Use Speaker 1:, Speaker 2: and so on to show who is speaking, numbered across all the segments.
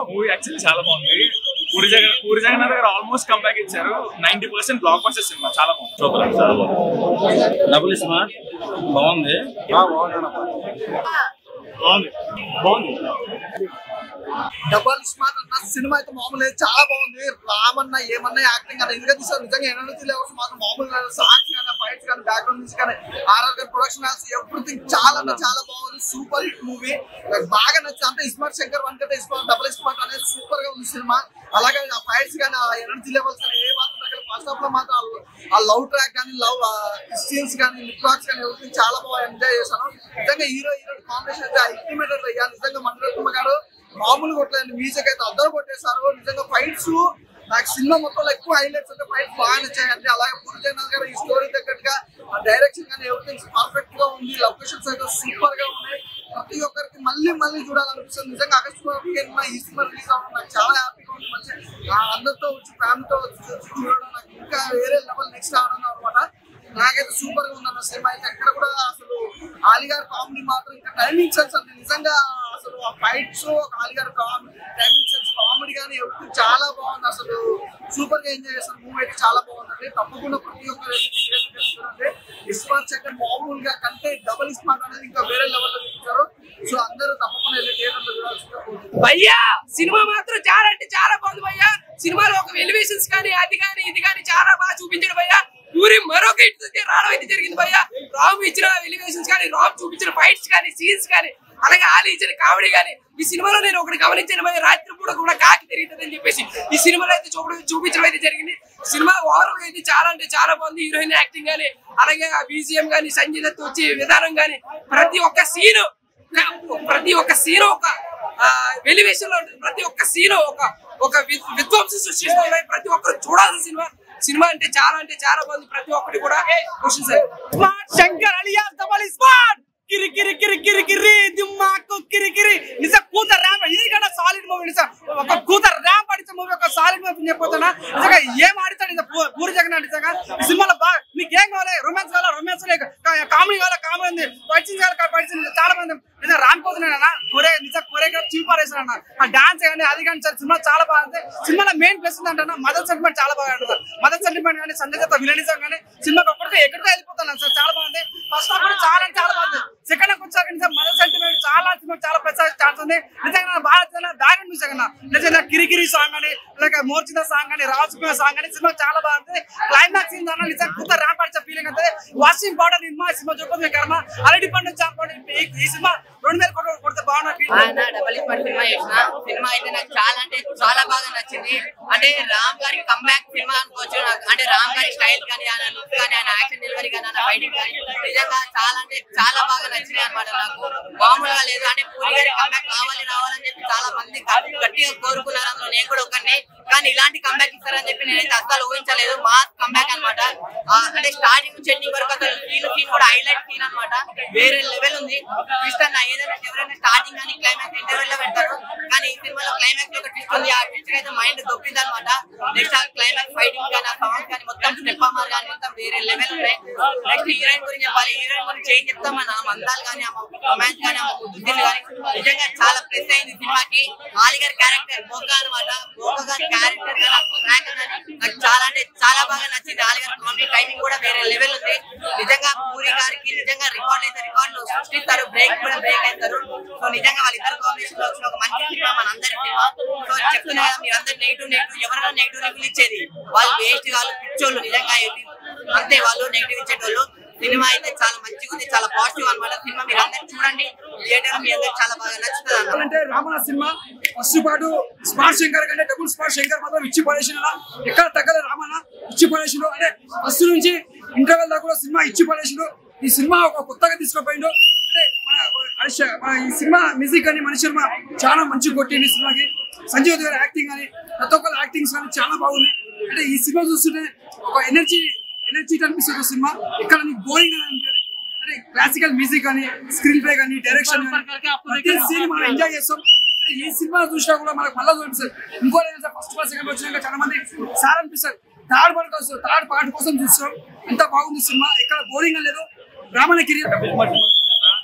Speaker 1: Movie actually చాలా బాగుంది puri Jagan Puri Jagannadh garu almost comeback ఇచ్చారు ninety percent block buster cinema చాలా బాగుంది
Speaker 2: సూపర్ చాలా బాగుంది డబుల్ స్మార్ట్ బాగుంది
Speaker 1: బాగుంది బాగుంది
Speaker 3: డబల్ స్మార్ట్ అన్న సినిమా అయితే మామూలు లేదు. చాలా బాగుంది రామన్న ఏమన్నా యాక్టింగ్ అన్న ఎందుకంటే సార్ నిజంగా ఎనర్జీ లెవెల్స్ మాత్రం మామూలు లేదు సాంగ్స్ కానీ ఫైట్స్ కానీ బ్యాక్గ్రౌండ్ మ్యూజిక్ కానీ ఆర్ఆర్ కానీ ప్రొడక్షన్ హాల్స్ ఎవ్రీథింగ్ చాలా అంటే చాలా బాగుంది సూపర్ హిట్ మూవీ నాకు బాగా నచ్చింది అంటే ఇస్మార్ట్ శంకర్ వన్ కంటే ఇస్మార్ట్ డబల్ స్మార్ట్ అనేది సూపర్ గా ఉంది సినిమా అలాగే ఆ ఫైట్స్ కానీ ఆ ఎనర్జీ లెవెల్స్ కానీ ఏ మాత్రం దగ్గర ఫస్ట్ హాఫ్ లో మాత్రం ఆ- ఆ లవ్ ట్రాక్ కానీ లవ్ సీన్స్ కానీ లిప్ లాక్స్ కానీ ఎవ్రీథింగ్ చాలా బాగా ఎంజాయ్ చేశాను నిజంగా హీరో హీరో కాంబినేషన్ అయితే అల్టిమేటెడ్ అయ్యా నిజంగా మండలమ్మ గారు మామూలు కొట్టలేదు మ్యూజిక్ అయితే అందరూ కొట్టేశారు నిజంగా ఫైట్స్ నాకు సినిమా మొత్తంలో ఎక్కువ హైలైట్స్ అంటే ఫైట్స్ బాగా నచ్చాయి అంటే అలాగే పూరి జగన్నాథ్ గారు ఈ స్టోరీ తగ్గట్టుగా ఆ డైరెక్షన్ కానీ ఎవ్రీథింగ్ పర్ఫెక్ట్ గా ఉంది లొకేషన్స్ అయితే సూపర్ గా ఉన్నాయి ప్రతి ఒక్కరికి మళ్ళీ మళ్ళీ చూడాలనిపిస్తుంది నిజంగా ఆగస్టు పదిహేనున ఈ సినిమా రిలీజ్ అవ్వడం నాకు చాలా హ్యాపీగా ఉంది మంచి ఆ అందరితో వచ్చి ఫ్యామిలీతో వచ్చి వచ్చి చూడడం నాకు ఇంకా వేరే లెవెల్ నెక్స్ట్ ఆనందం అనమాట నాకైతే సూపర్ గా ఉంది అన్న సినిమా అయితే ఎక్కడ కూడా అసలు ఆలిగార్ కామెడీ మాత్రం ఇంకా టైమింగ్ సెన్స్ అంటే నిజంగా అసలు ఆ ఫైట్స్ ఆలిగార్ టైమింగ్ సెన్స్ కామెడీ కానీ everything చాలా బాగుంది అసలు సూపర్ గా ఎంజాయ్ చేస్తారు మూవీ అయితే చాలా బాగుందండి తప్పకుండా ప్రతి ఒక్కరు వెళ్ళి theatre కి చూడండి ఇస్మార్ట్ సెకండ్ మామూలుగా కంటే డబుల్ స్మార్ట్ అనేది ఇంకా వేరే లెవెల్ లో చూపించారు సో అందరూ తప్పకుండా వెళ్ళి థియేటర్ లో చూడాల్సిందిగా కోరుకుంటున్నాను.
Speaker 4: భయ్యా సినిమా మాత్రం చాలా అంటే చాలా బాగుంది భయ్యా సినిమాలో ఒక ఎలివేషన్స్ కానీ అది కానీ ఇది కానీ చాలా బాగా చూపించాడు భయ్యా ఊరి మరొక ఇటు రావడం అయితే జరిగింది భయ్యా రామ్ ఇచ్చిన ఎలివేషన్స్ కానీ రామ్ చూపించిన ఫైట్స్ కానీ సీన్స్ కానీ అలాగే ఆలి ఇచ్చిన కామెడీ కానీ ఈ సినిమాలో నేను ఒకటి గమనించాను భయ్య రాత్రి పూట కూడా కాకి తిరుగుతుంది అని చెప్పేసి ఈ సినిమాలో అయితే చూపడం చూపించడం అయితే జరిగింది సినిమా ఓవరాల్ అయితే చాలా అంటే చాలా బాగుంది హీరోయిన్ యాక్టింగ్ కానీ అలాగే బీజిఎం కానీ సంజయ్ దత్ వచ్చే విధానం కానీ ప్రతి ఒక్క సీను ప్రతి ఒక్క సీన్ ఒక వెలివేషన్ లో ఉంటుంది ప్రతి ఒక్క సీన్ ఒక ఒక వి- విధ్వంసం సృష్టిస్తుంది ప్రతి ఒక్కరు చూడాల్సిన సినిమా సినిమా అంటే చాలా అంటే చాలా బాగుంది ప్రతి ఒక్కటి కూడా questions
Speaker 5: smart Shankar alias double smart కిరి కిరి కిరి కిరి కిరి దిమ్మాకు కిరి కిరి నిజ కూత ర్యాంప్ ఇది కన్నా సాలిడ్ మూవీ నిజ ఒక కూత ర్యాంప్ ఆడితే మూవీ ఒక సాలిడ్ మూవీ చెప్పిపోతున్నా నిజంగా ఏం ఆడితాడు నిజ పూ- పూరి జగన్ నిజంగా ఈ సినిమాలో బాగా మీకు ఏం కావాలి రొమాన్స్ కావాలా రొమాన్స్ కామెడీ కావాలా కామెడీ ఉంది ఫైట్స్ కావాలి ఫైట్స్ చాలా మంది నిజం రామ్ పోతున్నాడు కొరే నిజ కొరియోగ్రాఫ్ చూపారేసాడు ఆ డాన్స్ కానీ అది కానీ చాలా సినిమా చాలా బాగుంది సినిమాలో మెయిన్ ప్లస్ ఏంటంటే మదర్ సెంటిమెంట్ చాలా బాగా ఉంటుంది మదర్ సెంటిమెంట్ కానీ సంజయ్ దత్త విలనిజం కానీ సినిమాకి ఒక్కడితో ఎక్కడికో వెళ్ళిపోతాను సార్ చాలా బాగుంది ఫస్ట్ హాఫ్ కూడా చాలా అంటే చాలా బాగుంది సెకండ్ హాఫ్ వచ్చాక నిజం మదర్ సెంటిమెంట్ చాలా సినిమా చాలా పెద్ద ఛాన్స్ ఉంది నిజంగా నాకు బాగా నచ్చిన బ్యాక్ మ్యూజిక్ అన్న నిజంగా కిరికిరి సాంగ్ అని లేక మోర్చిన సాంగ్ అని రాజుకున్న సాంగ్ అని సినిమా చాలా బాగుంది క్లైమాక్స్ అన్న నిజంగా కూత ర్యాంప్ ఆడిచే ఫీలింగ్ అంటే వాషింగ్ పౌడర్ నిర్మా సినిమా చూపొద్దు కర్మ అరటి పండు చాపండి ఈ సినిమా రెండు వేల కోట్లు కొడితే బాగున్నట్టు
Speaker 6: ఆయన డబల్ ఇస్మార్ట్ సినిమా చేసిన సినిమా అయితే నాకు చాలా అంటే చాలా బాగా నచ్చింది అంటే రామ్ గారి కంబ్యాక్ సినిమా అనుకోవచ్చు నాకు అంటే రామ్ గారి స్టైల్ కానీ ఆయన లుక్ కానీ ఆయన యాక్షన్ డెలివరీ కానీ ఆయన ఫైటింగ్ కానీ నిజంగా చాలా అంటే చాలా బాగా నచ్చింది అనమాట నాకు మామూలుగా లేదు అంటే పూరి గారి కంబ్యాక్ రావాలి రావాలని చెప్పి చాలా మంది గట్టిగా కోరుకున్నారు అందులో నేను కూడా ఒకరిని కానీ ఇలాంటి కంబ్యాక్ ఇస్తారని చెప్పి నేనైతే అసలు ఊహించలేదు మాస్ కంబ్యాక్ అనమాట అంటే స్టార్టింగ్ నుంచి ఎండింగ్ వరకు అసలు సీన్ సీన్ కూడా హైలైట్ సీన్ అనమాట వేరే లెవెల్ ఉంది ట్విస్ట్ అన్న ఏదైనా ఎవరైనా స్టార్టింగ్ కానీ క్లైమాక్స్ ఇంటర్వెల్ లో పెడతారు కానీ ఈ సినిమాలో క్లైమాక్స్ లో ఒక ట్విస్ట్ ఉంది ఆ ట్విస్ట్ అయితే మైండ్ దొబ్బింది అనమాట నెక్స్ట్ ఆ క్లైమాక్స్ ఫైటింగ్ కానీ ఆ సాంగ్ కానీ మొత్తం స్టెప్ అమ్మారు కానీ మొత్తం వేరే లెవెల్ ఉన్నాయి నెక్స్ట్ హీరోయిన్ గురించి చెప్పాలి హీరోయిన్ గురించి ఏం చెప్తాం మన ఆమె అందాలు కానీ ఆమె రొమాన్స్ కానీ ఆమె ముద్దులు కానీ నిజంగా చాలా ప్లస్ అయింది సినిమాకి ఆలి గారి క్యారెక్టర్ బోక అనమాట బోక గారి క్యారెక్టర్ కానీ ట్రాక్ కానీ నాకు చాలా అంటే చాలా బాగా నచ్చింది ఆలి గారి కామెడీ టైమింగ్ కూడా వేరే లెవెల్ ఉంది నిజంగా పూరి గారికి నిజంగా రికార్డ్ అయితే రికార్డులు సృష్టిస్తారు బ్రేక్ కూడా బ్రేక్ అవుతారు సో నిజంగా వాళ్ళిద్దరు కాంబినేషన్ లో వచ్చిన ఒక మంచి సినిమా మన అందరి సినిమా సో చెప్తున్నా కదా మీరు అందరు నెగిటివ్ నెగిటివ్ ఎవరైనా నెగిటివ్ రివ్యూలు ఇచ్చేది వాళ్ళు వేస్ట్ వాళ్ళు పిచ్చోళ్ళు నిజంగా ఇది. అంతే వాళ్ళు నెగిటివ్ ఇచ్చేటోళ్ళు సినిమా అయితే చాలా మంచిగా ఉంది చాలా పాజిటివ్ అన్నమాట సినిమా మీరు అందరు చూడండి థియేటర్ మీ అందరికి చాలా బాగా నచ్చుతుంది అన్నమాట
Speaker 5: అంటే రామణ సినిమా ఫస్ట్ పాటు స్మార్ట్ శంకర్ కంటే డబుల్ స్మార్ట్ శంకర్ మాత్రం ఇచ్చి పడేసిన ఎక్కడ తగ్గలేదు రామణ ఇచ్చి పడేసిన అంటే ఫస్ట్ నుంచి ఇంటర్వెల్ దాకా కూడా సినిమా ఇచ్చి పడేసిన ఈ సినిమా ఒక కొత్తగా తీసుకుపోయిండు అంటే మన హర్ష- మన ఈ సినిమా మ్యూజిక్ అని మనిషి శర్మ చాలా మంచిగా కొట్టింది ఈ సినిమాకి సంజయ్ దత్ గారి యాక్టింగ్ కానీ ప్రతి ఒక్కరి యాక్టింగ్స్ కానీ చాలా బాగుంది అంటే ఈ సినిమా చూస్తుంటే ఒక ఎనర్జీ ఎనర్జీ అనిపిస్తుంది ఈ సినిమా ఇక్కడ నీకు బోరింగ్ అని అనిపించదు అంటే క్లాసికల్ మ్యూజిక్ కానీ స్క్రీన్ ప్లే కానీ డైరెక్షన్ ప్రతి సీన్ మనం ఎంజాయ్ చేస్తాం అంటే ఈ సినిమా చూసినా కూడా మనకు మళ్ళీ చూపిస్తారు ఇంకో ఫస్ట్ పార్ట్ సెకండ్ వచ్చినాక చాలా మంది సార్ అనిపిస్తారు థర్డ్ పార్ట్ కోసం థర్డ్ పార్ట్ కోసం చూస్తున్నాం ఎంత బాగుంది సినిమా ఎక్కడ బోరింగ్ లేదు రామణ కిరి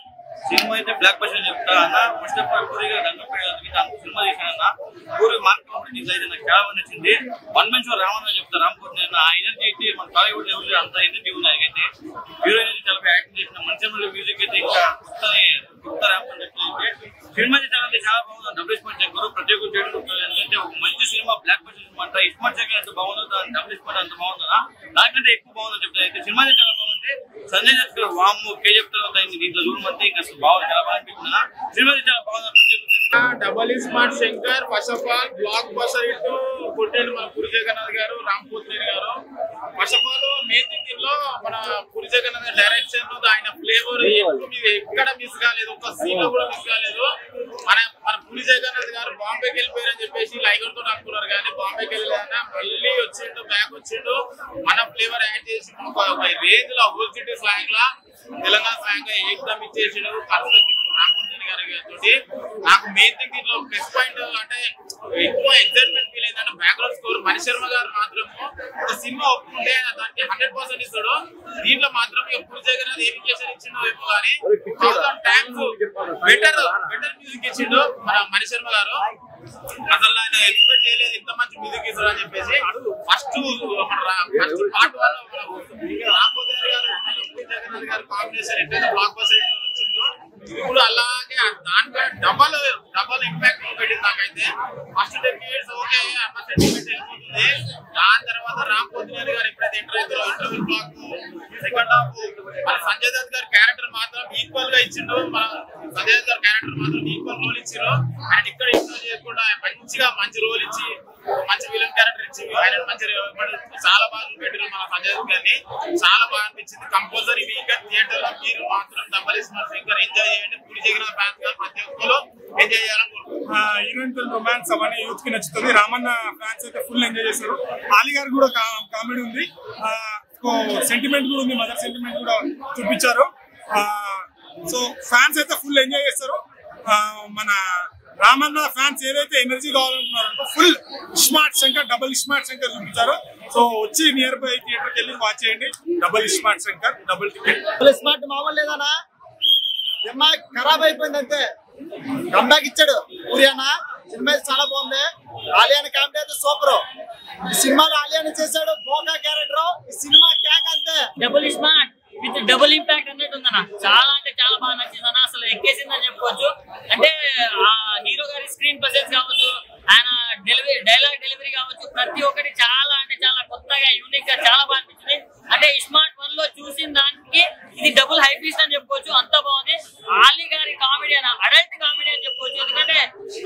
Speaker 2: సినిమా అయితే బ్లాక్ బస్టర్ చెప్తా అన్న ఫస్ట్ ఆఫ్ ఆల్ పూరిగా దండం పెట్టడానికి అంత సినిమా తీసానన్న పూరి మార్క్ కంపెనీ అయితే నాకు చాలా బాగా నచ్చింది వన్ మంచ్ రామన్న చెప్తా రామపూర్ నేను ఆ ఎనర్జీ అయితే మన టాలీవుడ్ లెవెల్ అంత ఎనర్జీ ఉంది ఆయనకైతే హీరో ఎనర్జీ చాలా బాగా యాక్టింగ్ చేసిన మంచి మ్యూజిక్ అయితే ఇంకా కొత్త కొత్త రామపూర్ అయితే సినిమా అయితే చాలా అంటే చాలా బాగుంది డబ్బులు ఇస్మార్ట్ చక్కరు ప్రతి ఒక్కరు చేయడం ఎందుకంటే ఒక మంచి సినిమా బ్లాక్ బస్టర్ సినిమా అంట ఇస్మార్ట్ చక్కర్ ఎంత బాగుందో దాని డబ్బులు ఇస్మార్ట్ అంత బాగుందా నాకంటే ఎక్కువ బాగుందో చెప్తాను అయితే సినిమా అయితే చాలా బాగుంది సంజయ్ దత్ గారు వాము కేజీఎఫ్ తర్వాత అయింది దీంట్లో చూడమంటే ఇంకా అసలు బాగుంది చాలా బాగా అనిపిస్తున్నా సినిమా అయితే చాలా బాగుంది ప్రతి ఒక్కరు
Speaker 7: double smart Shankar first of all block buster ఇటు కొట్టాడు మన Puri Jagannadh garu Ram Pothineni garu first of all main thing దీనిలో మన పురి జగన్నాథ్ డైరెక్షన్ లో ఆయన ఫ్లేవర్ ఎక్కడ మిస్ కాలేదు ఒక సీన్ లో కూడా మిస్ కాలేదు మన మన పురి జగన్నాథ్ గారు బాంబేకి వెళ్ళిపోయారని చెప్పేసి లైగర్ తోటి అనుకున్నారు కానీ బాంబేకి వెళ్ళలేదన్న మళ్ళీ వచ్చిండు బ్యాక్ వచ్చిండు మన ఫ్లేవర్ యాడ్ చేసి ఒక రేంజ్ లో హోల్ సిటీ స్లాంగ్ లా తెలంగాణ స్లాంగ్ ఏకదమ్ ఇచ్చేసిండు కర్సకి రామోజన్ గారి తోటి నాకు మెయిన్ థింగ్ దీంట్లో ప్లస్ పాయింట్ అంటే ఎక్కువ ఎక్సైట్మెంట్ ఫీల్ అయిందంటే బ్యాక్గ్రౌండ్ స్కోర్ మణి శర్మ గారు మాత్రం ఒక సినిమా ఒప్పుకుంటే దానికి హండ్రెడ్ పర్సెంట్ ఇస్తాడు దీంట్లో మాత్రం ఎప్పుడు జగన్ ఏం ఇండికేషన్ ఇచ్చిండో ఏమో కానీ thousand times better better music ఇచ్చిండు మన మణి శర్మ గారు అసలు ఆయన ఎక్స్పెక్ట్ చేయలేదు ఇంత మంచి మ్యూజిక్ ఇస్తారు అని చెప్పేసి ఫస్ట్ మన ఫస్ట్ పార్ట్ వన్ రాకపోతే గారు మన పూరి జగన్నాథ్ గారు కాంబినేషన్ ఎట్లయితే బ్లాక్ బస్టర్ వచ్చిందో ఇది కూడా అలాగే దానికన్నా డబల్ డబల్ ఇంపాక్ట్ పెట్టింది నాకైతే ఫస్ట్ టెన్ ఇయర్స్ ఓకే అన్న సెంటిమెంట్ వెళ్ళిపోతుంది దాని తర్వాత రామ్ పోతినేని గారు ఎప్పుడైతే ఎంటర్ అవుతారో ఇంటర్వ్యూ బ్లాక్ సెకండ్ హాఫ్ మన సంజయ్ దత్ గారి క్యారెక్టర్ మాత్రం ఈక్వల్ గా ఇచ్చిండు మన సంజయ్ దత్ గారి క్యారెక్టర్ మాత్రం ఈక్వల్ రోల్ ఇచ్చిండ్రు ఆయన ఇక్కడ ఇగ్నోర్ చేయకుండా మంచిగా మంచి రోల్ ఇచ్చి మంచి విలన్ క్యారెక్టర్ ఇచ్చి ఆయన మంచి చాలా బాగా చూపెట్టారు మన సంజయ్ దత్ గారిని చాలా బాగా అనిపించింది కంపల్సరీ వీకెండ్ థియేటర్ లో మీరు మాత్రం డబల్ స్మార్ట్ సింగర్ ఎంజాయ్ చేయండి పూరి జగన్ ఫ్యాన్స్ గా ప్రతి ఒక్కరు ఎంజాయ్ చేయాలని కోరుకుంటున్నాను
Speaker 8: హీరోయిన్ రొమాన్స్ అవన్నీ యూత్ కి నచ్చుతుంది రామన్న ఫ్యాన్స్ అయితే ఫుల్ ఎంజాయ్ చేస్తారు ఆలి గారు కూడా కామెడీ ఉంది సెంటిమెంట్ కూడా ఉంది మదర్ సెంటిమెంట్ కూడా చూపించారు సో ఫ్యాన్స్ అయితే ఫుల్ ఎంజాయ్ చేస్తారు ఆ, మన రామన్న ఫ్యాన్స్ ఏదైతే ఎనర్జీ కావాలనుకున్నారో full smart Shankar double smart Shankar చూపించారు సో వచ్చి నియర్ బై థియేటర్కి వెళ్ళి వాచ్ చేయండి double smart Shankar double ticket
Speaker 3: smart మామూలు లేదనా సినిమా ఖరాబ్ అయిపోయింది అంతే కంబ్యాక్ ఇచ్చాడు ఊరి అన్న సినిమా అయితే చాలా బాగుంది ఆలియాని కామెడీ అయితే సూపర్ ఈ సినిమాలో ఆలియాని చేశాడు బోకా క్యారెక్టర్ ఈ సినిమా క్యాక్ అంతే
Speaker 9: double smart with double impact అన్నట్టు ఉందన్న చాలా అంటే చాలా బాగా నచ్చింది అన్న అసలు ఎక్కేసిందని చెప్పుకోవచ్చు అంటే ఆ హీరో గారి స్క్రీన్ ప్రెసెన్స్ కావచ్చు ఆయన డెలివరీ డైలాగ్ డెలివరీ కావచ్చు ప్రతి ఒక్కటి చాలా అంటే చాలా కొత్తగా యూనిక్ గా చాలా బాగా అనిపించింది అంటే స్మార్ట్ వన్ లో చూసిన దానికి ఇది డబుల్ హై పీస్ అని చెప్పుకోవచ్చు అంత బాగుంది ఆలీ గారి కామెడీ అని అడల్ట్ కామెడీ అని చెప్పుకోవచ్చు ఎందుకంటే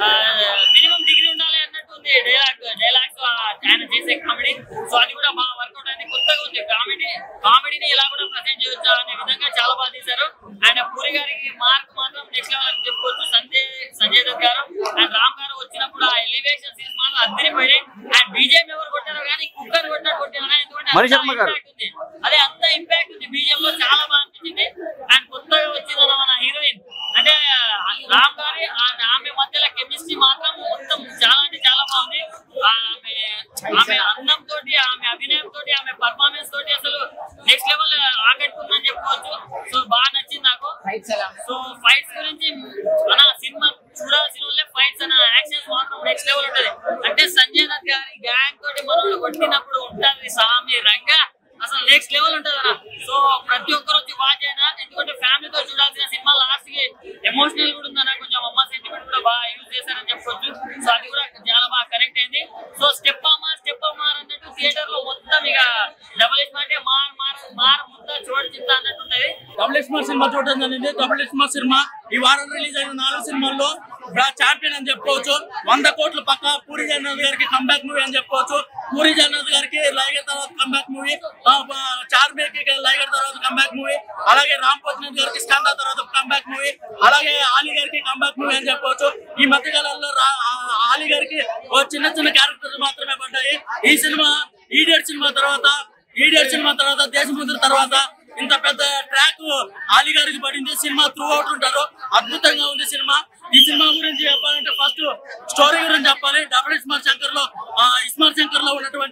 Speaker 9: మినిమం డిగ్రీ ఉండాలి అన్నట్టు ఉంది డైలాగ్ డైలాగ్స్ ఆయన చేసే కామెడీ సో అది కూడా బాగా వర్కౌట్ అయింది కొత్తగా ఉంది కామెడీ కామెడీని ఇలా కూడా ప్రజెంట్ చేయొచ్చు అనే విధంగా చాలా బాగా తీశారు ఆయన పూరి గారికి మార్క్ మాత్రం నెక్స్ట్ లెవెల్ అని చెప్పుకోవచ్చు సంజయ్ సంజయ్ దత్ గారు అండ్ రామ్ గారు వచ్చినప్పుడు ఆ ఎలివేషన్ సీన్స్ మాత్రం అద్దరిపోయినాయి అండ్ బీజేపీ ఎవరు కొట్టారో కానీ కుక్కర్ కొట్టినట్టు కొట్టారు ఎందుకంటే
Speaker 2: మణి
Speaker 9: అంత
Speaker 2: శర్మ గారు.
Speaker 9: impact ఉంది అదే అంత ఇంపాక్ట్ ఉంది బీజేపీ లో చాలా బాగా అనిపించింది అండ్ కొత్తగా వచ్చింది మన హీరోయిన్ అంటే రామ్ గారి ఆ- ఆమె మధ్యలో కెమిస్ట్రీ మాత్రం మొత్తం చాలా అంటే చాలా బాగుంది ఆమె ఆమె అందం తోటి ఆమె అభినయం తోటి ఆమె పర్ఫార్మెన్స్ తోటి అసలు నెక్స్ట్ లెవెల్ ఆకట్టుకుందని చెప్పుకోవచ్చు సో బాగా నచ్చింది నాకు సో ఫైట్స్ గురించి మన సినిమా చూడాల్సిన వాళ్ళే ఫైట్స్ అన్న యాక్షన్స్ మాత్రం నెక్స్ట్ లెవెల్ ఉంటది అంటే సంజయ్ దత్ గారి గ్యాంగ్ తోటి మనల్ని కొట్టినప్పుడు ఉంటది సామి రంగా అసలు నెక్స్ట్ లెవెల్ ఉంటది అన్న సో ప్రతి ఒక్కరు వచ్చి వాచ్ అయినా ఎందుకంటే ఫ్యామిలీతో చూడాల్సిన సినిమా లాస్ట్ కి ఎమోషనల్ కూడా ఉందన్న కొంచెం అమ్మ సెంటిమెంట్ కూడా బాగా యూజ్ చేశారని చెప్పొచ్చు సో అది కూడా చాలా బాగా కరెక్ట్ అయింది సో స్టెప్ అమ్మా స్టెప్ అమ్మార్ అన్నట్టు థియేటర్ లో మొత్తం ఇక డబల్ ఇస్ అంటే మార్ మార్ మార్ ముద్ద చోటు చింత అన్నట్టు ఉంటది
Speaker 5: డబుల్ స్మార్ట్ సినిమా చూడడం జరిగింది డబుల్ స్మార్ట్ సినిమా ఈ వారం రిలీజ్ అయిన నాలుగు సినిమాల్లో చాంపియన్ అని చెప్పుకోవచ్చు వంద కోట్ల పక్క పూరి జగన్నాథ్ గారికి కంబ్యాక్ మూవీ అని చెప్పుకోవచ్చు పూరి జగన్నాథ్ గారికి లైగర్ తర్వాత కంబ్యాక్ మూవీ చార్మేకి లైగర్ తర్వాత కంబ్యాక్ మూవీ అలాగే రామ్ పోతినాథ్ గారికి స్కంద తర్వాత కంబ్యాక్ మూవీ అలాగే ఆలీ గారికి కంబ్యాక్ మూవీ అని చెప్పవచ్చు ఈ మధ్య కాలంలో రా- ఆ- ఆలీ గారికి ఓ చిన్న చిన్న క్యారెక్టర్స్ మాత్రమే పడ్డాయి ఈ సినిమా ఈడియట్ సినిమా తర్వాత ఈడియట్ సినిమా తర్వాత దేశముద్ర తర్వాత ఇంత పెద్ద ట్రాక్ ఆలీ గారికి పడింది సినిమా త్రూ అవుట్ ఉంటారు అద్భుతంగా ఉంది సినిమా ఈ సినిమా గురించి చెప్పాలంటే ఫస్ట్ స్టోరీ గురించి చెప్పాలి డబుల్ ఇస్మార్ట్ శంకర్ లో ఆ, ఇస్మార్ట్ శంకర్ లో ఉన్నటువంటి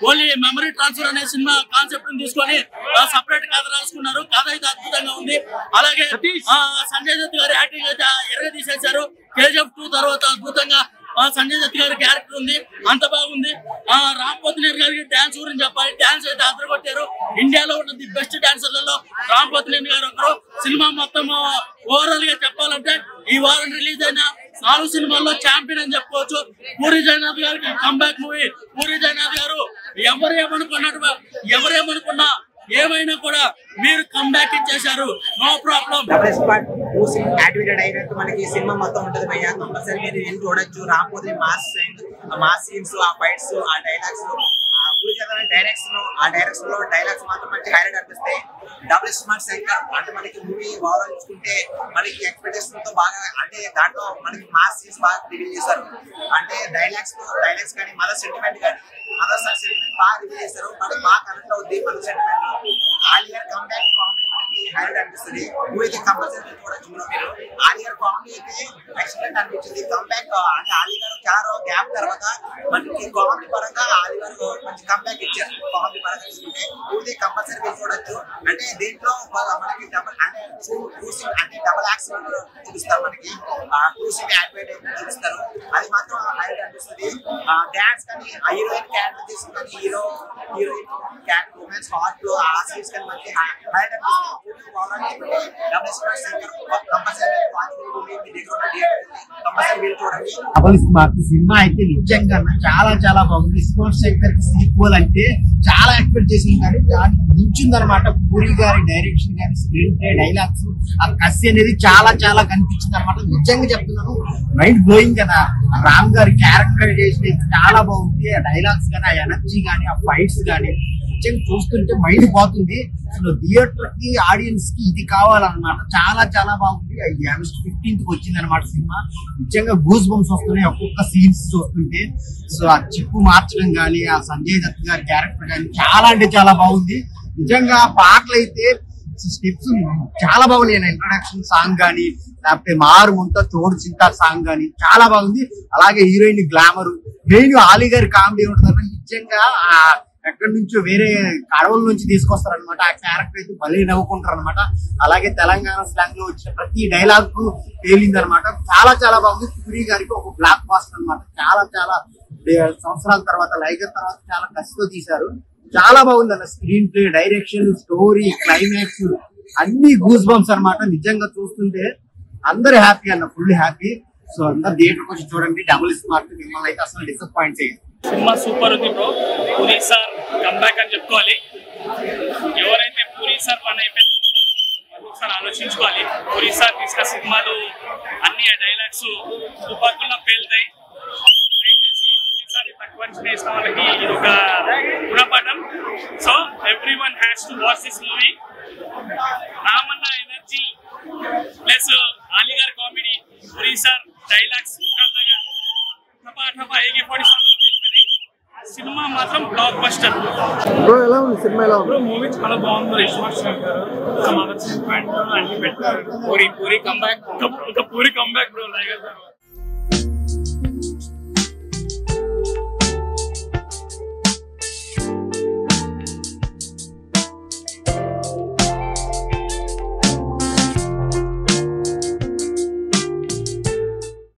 Speaker 10: ఓన్లీ మెమరీ ట్రాన్స్ఫర్ అనే సినిమా కాన్సెప్ట్ తీసుకొని సపరేట్ కథ రాసుకున్నారు కథ అయితే అద్భుతంగా ఉంది అలాగే ఆ, సంజయ్ దత్ గారి యాక్టింగ్ అయితే ఎరగ తీసేశారు కేజీఎఫ్ టూ తర్వాత అద్భుతంగా ఆ, సంజయ్ దత్ గారి క్యారెక్టర్ ఉంది అంత బాగుంది ఆ రామ్ పోతినేర్ గారికి డాన్స్ గురించి చెప్పాలి డాన్స్ అయితే అదరగొట్టారు ఇండియాలో ఉన్న ది బెస్ట్ డాన్సర్లలో రామ్ పోతినేర్ గారు ఒకరు సినిమా మొత్తం ఓవరాల్ గా చెప్పాలంటే ఈ వారం రిలీజ్ అయిన నాలుగు సినిమాల్లో ఛాంపియన్ అని చెప్పుకోవచ్చు పూరి జగన్నాథ్ గారికి కంబ్యాక్ మూవీ పూరి జగన్నాథ్ గారు ఎవరు ఏమనుకున్నట్టు ఎవరు ఏమనుకున్నా ఏమైనా కూడా మీరు కంబ్యాక్ ఇచ్చేశారు నో ప్రాబ్లం
Speaker 11: డబుల్ స్పాట్ చూసి యాక్టివేటెడ్ అయినట్టు మనకి సినిమా మొత్తం ఉంటుంది భయ్య కంపల్సరీ మీరు వెళ్ళి చూడొచ్చు రాకపోతే మాస్ మాస్ సీన్స్ ఆ ఫైట్స్ ఆ డైలాగ్స్ ఆ ఊరి చదివిన డైరెక్షన్ ఆ డైరెక్షన్ లో డైలాగ్స్ మాత్రం మంచి హైలైట్ అనిపిస్తాయి డబుల్ స్మార్ట్ శంకర్ అంటే మనకి మూవీ ఓవరాల్ చూసుకుంటే మనకి ఎక్స్పెక్టేషన్ తో బాగా అంటే దాంట్లో మనకి మాస్ సీన్స్ బాగా రివీల్ చేశారు అంటే డైలాగ్స్ డైలాగ్స్ కానీ మదర్ సెంటిమెంట్ కానీ మదర్ సార్ సెంటిమెంట్ బాగా రివీల్ చేశారు మనకి బాగా కనెక్ట్ అవుద్ది మదర్ సెంటిమెంట్ ఆలియర్ కంబ్యాక్ కామెడీ మనకి హైలైట్ అనిపిస్తుంది మూవీ అయితే కంపల్సరీ చూడొచ్చు bro మీరు ఆలియర్ కామెడీ అయితే ఎక్సలెంట్ అనిపించింది కంబ్యాక్ అంటే ఆలి గారు చాలా గ్యాప్ తర్వాత మనకి కామెడీ పరంగా ఆలి గారు మంచి కంబ్యాక్ ఇచ్చారు కామెడీ పరంగా తీసుకుంటే మూవీ కంపల్సరీ మీరు చూడొచ్చు అంటే దీంట్లో మన- మనకి డబల్ అంటే క్రూసింగ్ అంటే డబల్ యాక్షన్ చూపిస్తారు మనకి ఆ క్రూసింగ్ యాక్టివేట్ అయితే చూపిస్తారు అది మాత్రం హైలైట్ అనిపిస్తుంది డాన్స్ కానీ ఆ హీరోయిన్ క్యారెక్టర్ తీసుకుని hero heroine character women's heart ఆ సీన్స్ కానీ మనకి హైలైట్ అనిపిస్తుంది ఓవరాల్ చూసుకుంటే double star Shankar compulsory watch movie మీ దగ్గర ఉన్న థియేటర్ కంపల్సరీ మీరు చూడండి
Speaker 12: డబల్ స్మార్ట్ సినిమా అయితే నిజంగా చాలా చాలా బాగుంది స్పోర్ట్స్ శంకర్ కి సీక్వల్ అంటే చాలా ఎక్స్పెక్ట్ చేసింది కానీ దానికి మించింది అనమాట పూరి గారి డైరెక్షన్ కానీ స్క్రీన్ ప్లే డైలాగ్స్ ఆ కసి అనేది చాలా చాలా కనిపించింది అనమాట నిజంగా చెప్తున్నాను మైండ్ బ్లోయింగ్ కదా ఆ రామ్ గారి క్యారెక్టరైజేషన్ అయితే చాలా బాగుంది ఆ డైలాగ్స్ కానీ ఆ ఎనర్జీ కానీ ఆ ఫైట్స్ కానీ నిజంగా చూస్తుంటే మైండ్ పోతుంది అసలు థియేటర్ కి ఆడియన్స్ కి ఇది కావాలన్నమాట చాలా చాలా బాగుంది ఆగస్ట్ ఫిఫ్టీన్త్ కి వచ్చింది అనమాట సినిమా నిజంగా గూస్ బంప్స్ వస్తున్నాయి ఒక్కొక్క సీన్స్ చూస్తుంటే సో ఆ చిప్పు మార్చడం కానీ ఆ సంజయ్ దత్ గారి క్యారెక్టర్ కానీ చాలా అంటే చాలా బాగుంది నిజంగా ఆ పాటలు అయితే స్టెప్స్ చాలా బాగున్నాయి ఇంట్రొడక్షన్ సాంగ్ కానీ లేకపోతే మారు ముంత తోడు చింత సాంగ్ కానీ చాలా బాగుంది అలాగే హీరోయిన్ గ్లామర్ మెయిన్ ఆలీ గారి కామెడీ ఉంటుంది నిజంగా ఆ ఎక్కడి నుంచో వేరే కడవల నుంచి తీసుకొస్తారనమాట ఆ క్యారెక్టర్ అయితే భలే నవ్వుకుంటారు అనమాట అలాగే తెలంగాణ స్లాంగ్ లో వచ్చిన ప్రతి డైలాగ్ కు తేలింది అనమాట చాలా చాలా బాగుంది పూరి గారికి ఒక బ్లాక్ బాస్టర్ అనమాట చాలా చాలా డే- సంవత్సరాల తర్వాత లైగర్ తర్వాత చాలా కసితో తీశారు చాలా బాగుంది అన్న screenplay direction story climax అన్ని గూస్ బంప్స్ అన్నమాట నిజంగా చూస్తుంటే అందరు హ్యాపీ అన్న ఫుల్ హ్యాపీ సో అందరు థియేటర్ వచ్చి చూడండి డబుల్ స్మార్ట్ మిమ్మల్ని అయితే అసలు డిసప్పాయింట్ చేయదు
Speaker 1: సినిమా సూపర్ ఉంది బ్రో పూరి సార్ కంబ్యాక్ అని చెప్పుకోవాలి ఎవరైతే పూరి సార్ పని అయిపోయిందో ఒకసారి ఆలోచించుకోవాలి పూరి సార్ తీసిన సినిమాలు అన్ని డైలాగ్స్ తుపాకుల్లో పేలుతాయి దయచేసి పూరి సార్ తక్కువ అంచనా వేసిన వాళ్ళకి ఇది ఒక గుణపాఠం so everyone has to watch this movie Ramanna energy plus Ali గారి కామెడీ పూరి సార్ డైలాగ్స్ టపా టపా ఏకే ఫార్టీ సినిమా మాత్రం బ్లాక్ బస్టర్
Speaker 3: బ్రో ఎలా ఉంది సినిమా ఎలా ఉంది
Speaker 1: మూవీ చాలా బాగుంది రిశ్వాస్ శంకర్ మదర్ సెంటిమెంట్ అన్ని పెట్టారు పూరి పూరి కంబ్యాక్ ఒక పూరి కంబ్యాక్ బ్రో లైగర్